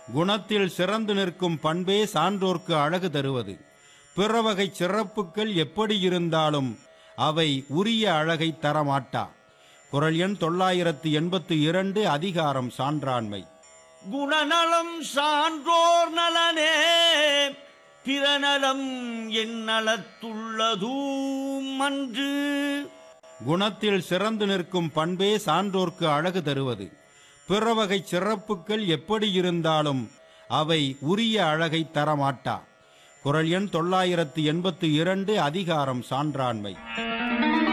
குணத்தில் சிறந்து நிற்கும் பண்பே சான்றோர்க்கு அழகு தருவது பிற வகை சிறப்புகள் எப்படி இருந்தாலும் அவை உரிய அழகை தரமாட்டா குரல் எண் தொள்ளாயிரத்து எண்பத்து இரண்டு அதிகாரம் சான்றாண்மை குணநலம் சான்றோர் நலனே பிறநலம் என் நலத்துள்ளதூம் அன்று குணத்தில் சிறந்து நிற்கும் பண்பே சான்றோர்க்கு அழகு தருவது பிற வகை சிறப்புகள் எப்படி இருந்தாலும் அவை உரிய அழகை தரமாட்டா குரல் எண் தொள்ளாயிரத்து எண்பத்து இரண்டு அதிகாரம் சான்றாண்மை